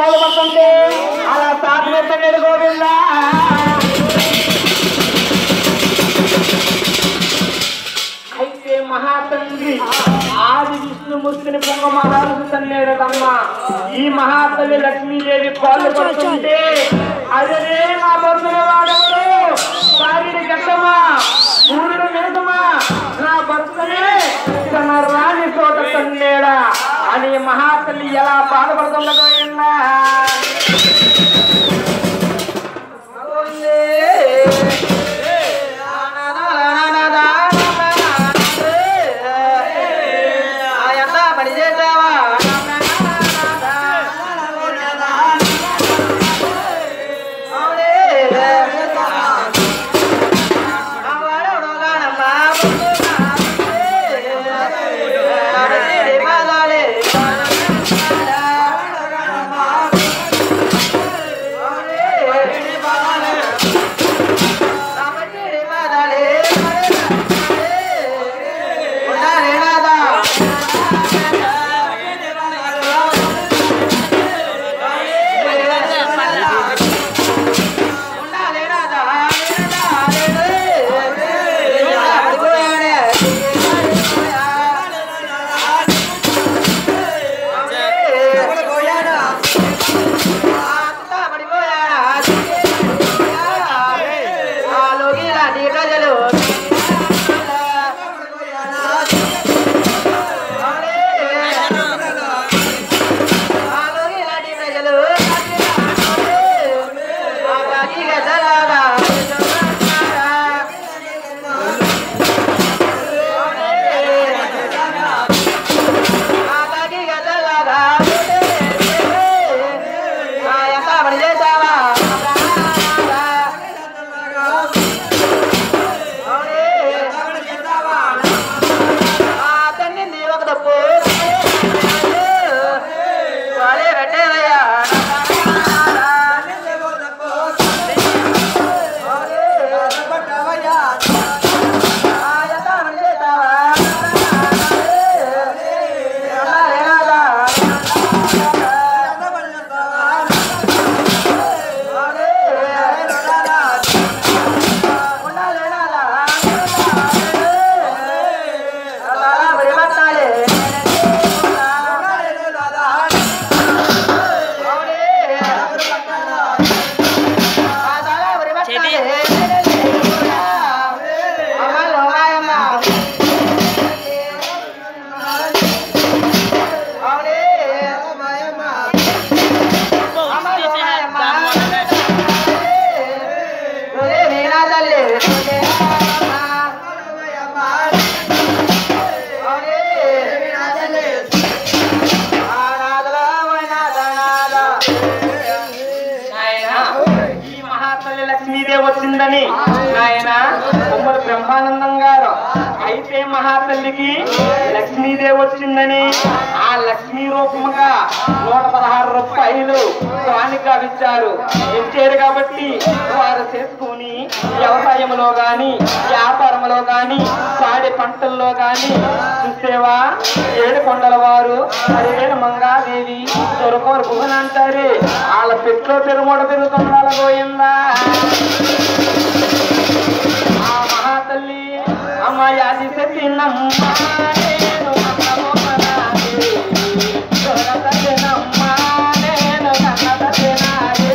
పాల్పడుతుంది అలా సాధన గోవిందా అయితే మహాతండ్రి ఆది విష్ణుమూర్తిని పొంగ మహారాజు తల్లేడమ్మా ఈ మహాతల్లి లక్ష్మీదేవి పాలు పడుతుంటే అదే నా భర్తల వాడెవడు సాగిడి గట్టమా సూర్యుడు మేఘమా నా భర్తనే తన రాణి చోట తల్లేడా అని మహాతల్లి ఎలా బాధపడుతుండదో ఎన్నా ఈ మహాతల్లి లక్ష్మీదేవి వచ్చిందని ఆయన ఉమ్మడి బ్రహ్మానందం గారు అయితే మహాతల్లికి లక్ష్మీదేవి వచ్చిందని ఆ లక్ష్మీ రూపముగా నూట పదహారు రూపాయలు స్వామిగా ఇచ్చారు ఇచ్చారు కాబట్టి వారు చేసుకుని వ్యవసాయంలో గాని వ్యాపారంలో గాని పాడి పంటల్లో గాని చూసేవా ఏడు కొండల వారు పదివేల మంగాదేవి దొరకవారు గుహన అంటారు వాళ్ళ పెట్లో పెరుమూడ పెరుగుతుండాల గోయిందా ఆ మహాతల్లి అమ్మాయి అది చెప్పినమ్మ నేను కన్నబొమ్మనాది. దొరకతేనమ్మ నేను కన్నతేనాది.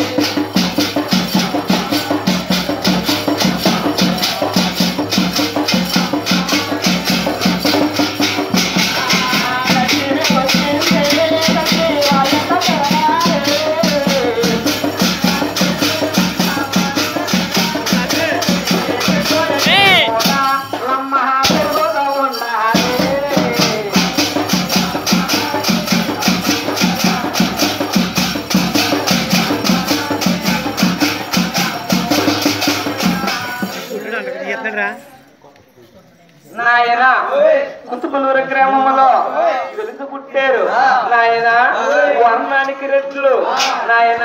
నాయన కుతుకులూరు గ్రామంలో వెలుగు పుట్టారు నాయన వర్ణానికి రెట్లు నాయన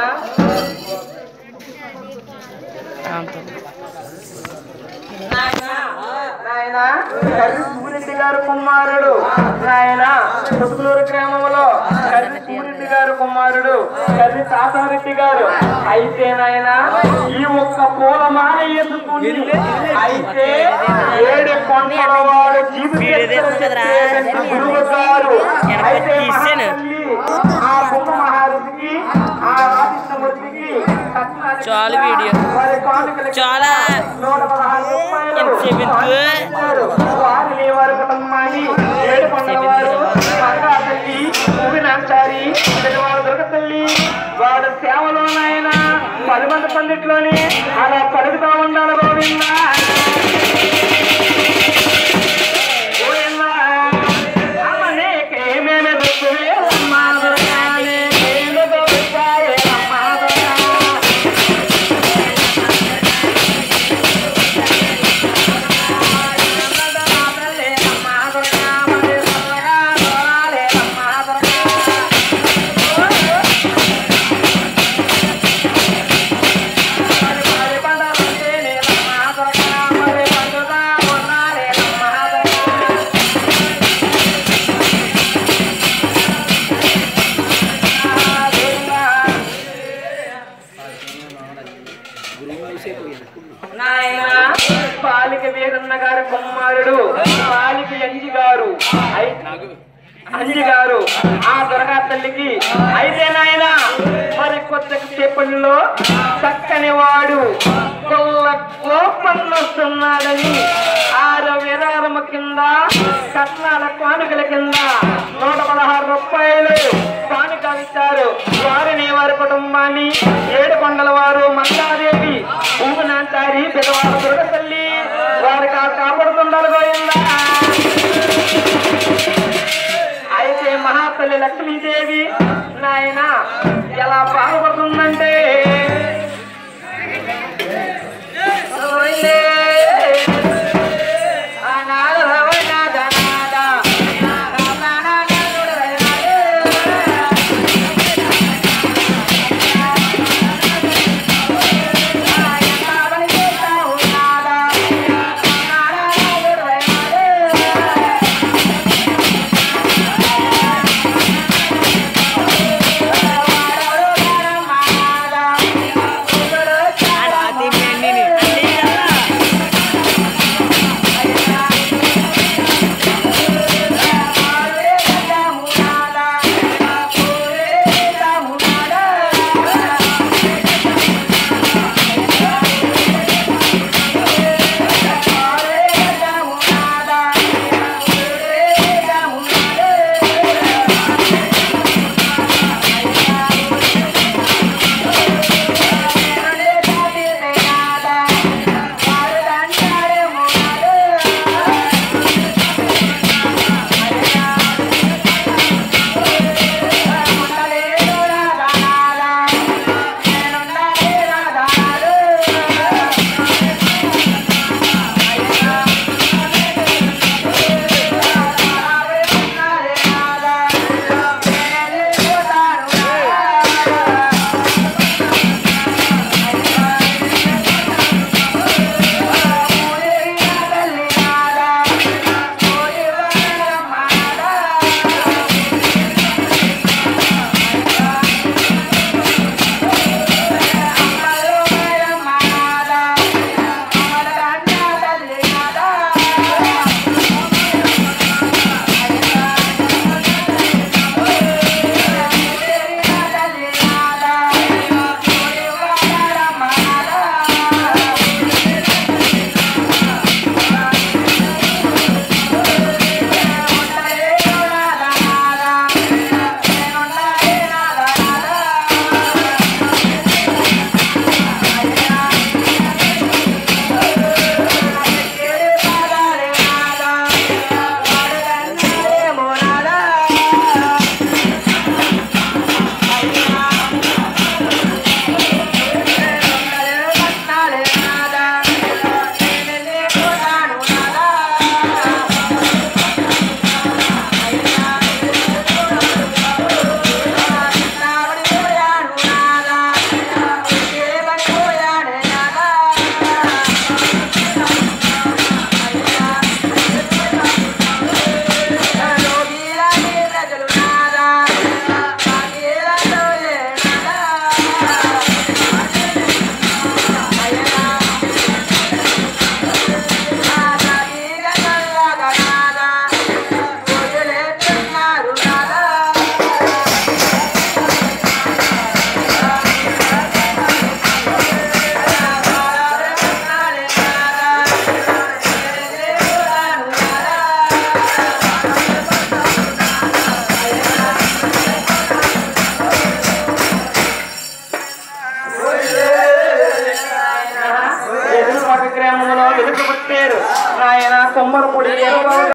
నాయన కర్రి సూరెడ్డి గారు కుమారుడు నాయన చుట్టులూరు గ్రామంలో కర్రి సూరెడ్డి గారు కుమారుడు కర్రి తాతారెడ్డి గారు అయితే నాయన ఈ ఒక్క పూలమాల ఎందుకుని అయితే ఏడు కొండల వాడు జీవితం గురువు గారు అయితే మహాతల్లి ఆ కుంభ మహారాజుకి ఆ ఆదిత్యమూర్తికి చాలు వీడియో. వారి కానుకలకి చాలా నూట పదహారు రూపాయలు ఎంతసేపు ఎందుకు? వారిని వారి కుటుంబాన్ని ఏడు పండుగవారు మగా తల్లి ఊరినాచారి పెద్దవారు దుర్గ తల్లి వాడు సేవలో నాయన పది మంది పందిట్లోని అలా పలుకుతా ఉండాలి గోవిందా గోవిందా అమ్మనేకే మేమే దుక్కులే అమ్మా దుర్గానే ఏమి గోవిందాయే అమ్మా దుర్గా నాయన పాలిక వీరన్న గారి కుమారుడు పాలిక అంజి గారు ఐ- అంజి గారు ఆ దొరగా తల్లికి అయితే నాయన మరి కొత్త చెప్పనిలో చక్కని వాడు గొల్ల కోపన్నొస్తున్నాడని ఆరో విరారము కింద కట్నాల కానుకల కింద నూట పదహారు రూపాయలు కానుక ఇచ్చారు వారిని వారి కుటుంబాన్ని ఏడు కొండల వారు మంగాదేవి ఊగునాంచారి పెద్దవారు దుర్గ తల్లి వారి కా- కాపాడుతుండాలి గోయిందా అయితే మహాతల్లి లక్ష్మీదేవి నాయన ఎలా బాధపడుతుందంటే ఓయే, అనాథ వైనాథ నాథ, నానానాథుడు వైనాథ. ఆయన పని చేస్తావు నాథ, నానానాథుడు వైనాథ. గుమ్మడిపొడి ఎర్రబాబు